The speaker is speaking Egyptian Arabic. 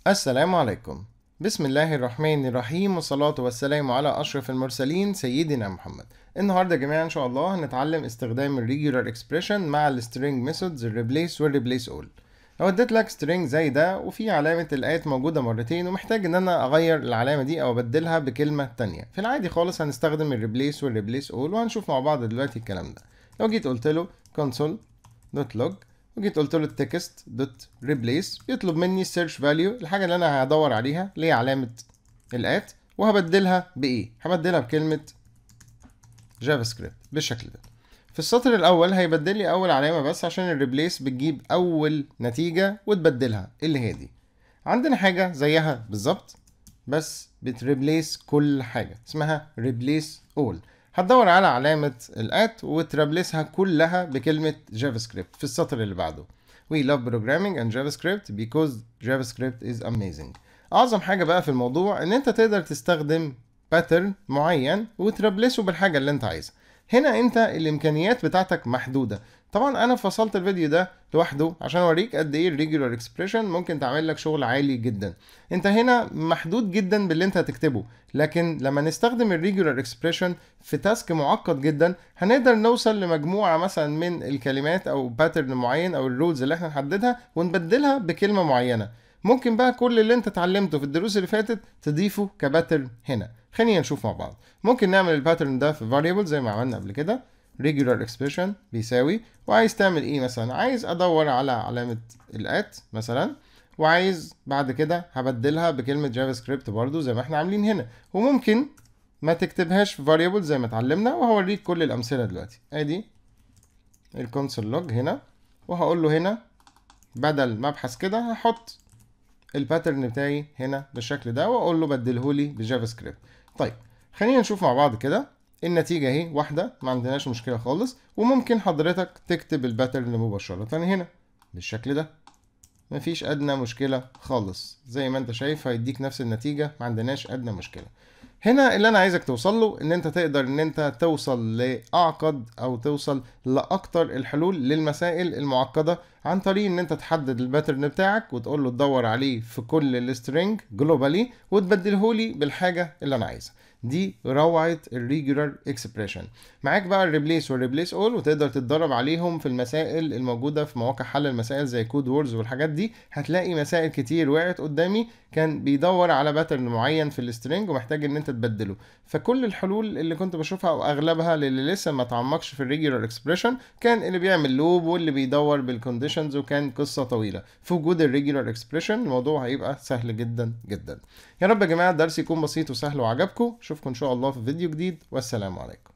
السلام عليكم بسم الله الرحمن الرحيم والصلاة والسلام على أشرف المرسلين سيدنا محمد النهاردة يا جماعة إن شاء الله هنتعلم استخدام ال regular expression مع ال string methods ال replace وال replace all لو اديت لك string زي ده وفي علامة الآيات موجودة مرتين ومحتاج إن أنا أغير العلامة دي أو أبدلها بكلمة تانية في العادي خالص هنستخدم ال replace وال replace all وهنشوف مع بعض دلوقتي الكلام ده لو جيت قلت له console.log وجيت قلت له التكست دوت ريبليس بيطلب مني السيرش فاليو الحاجه اللي انا هدور عليها اللي هي علامه الات وهبدلها بايه هبدلها بكلمه جافا سكريبت بالشكل ده في السطر الاول هيبدل لي اول علامه بس عشان الريبليس بتجيب اول نتيجه وتبدلها اللي هي دي عندنا حاجه زيها بالظبط بس بتريبليس كل حاجه اسمها ريبليس اول هتدور على علامة الات وتربلسها كلها بكلمة جافا سكريبت في السطر اللي بعده. We love programming and JavaScript because JavaScript is amazing. أعظم حاجة بقى في الموضوع إن أنت تقدر تستخدم باترن معين وتربلسه بالحاجة اللي أنت عايزها. هنا أنت الإمكانيات بتاعتك محدودة. طبعا أنا فصلت الفيديو ده لوحده عشان أوريك قد إيه الريجولار اكسبريشن ممكن تعمل لك شغل عالي جدا. أنت هنا محدود جدا باللي أنت هتكتبه، لكن لما نستخدم الريجولار اكسبريشن في تاسك معقد جدا هنقدر نوصل لمجموعه مثلا من الكلمات او باترن معين او الرولز اللي احنا نحددها ونبدلها بكلمه معينه ممكن بقى كل اللي انت اتعلمته في الدروس اللي فاتت تضيفه كباترن هنا خلينا نشوف مع بعض ممكن نعمل الباترن ده في variable زي ما عملنا قبل كده regular expression بيساوي وعايز تعمل ايه مثلا عايز ادور على علامه الات مثلا وعايز بعد كده هبدلها بكلمة جافا سكريبت برضو زي ما احنا عاملين هنا وممكن ما تكتبهاش في variable زي ما اتعلمنا وهوريك كل الأمثلة دلوقتي ادي الكونسول لوج هنا وهقول له هنا بدل ما ابحث كده هحط الباترن بتاعي هنا بالشكل ده واقول له بدلهولي بجافا سكريبت طيب خلينا نشوف مع بعض كده النتيجة اهي واحدة ما عندناش مشكلة خالص وممكن حضرتك تكتب الباترن مباشرة هنا بالشكل ده مفيش ادنى مشكله خالص زي ما انت شايف هيديك نفس النتيجه ما عندناش ادنى مشكله هنا اللي انا عايزك توصل له ان انت تقدر ان انت توصل لاعقد او توصل لاكتر الحلول للمسائل المعقده عن طريق ان انت تحدد الباترن بتاعك وتقول له تدور عليه في كل السترنج جلوبالي وتبدله لي بالحاجه اللي انا عايزها دي روعه الريجولار اكسبريشن معاك بقى الريبليس والريبليس اول وتقدر تتدرب عليهم في المسائل الموجوده في مواقع حل المسائل زي كود وورز والحاجات دي هتلاقي مسائل كتير وقعت قدامي كان بيدور على باترن معين في السترنج ومحتاج ان انت تبدله فكل الحلول اللي كنت بشوفها او اغلبها للي لسه ما تعمقش في الريجولار اكسبريشن كان اللي بيعمل لوب واللي بيدور بالكونديشنز وكان قصه طويله في وجود الريجولار اكسبريشن الموضوع هيبقى سهل جدا جدا يا رب يا جماعه الدرس يكون بسيط وسهل وعجبكم اشوفكم ان شاء الله في فيديو جديد والسلام عليكم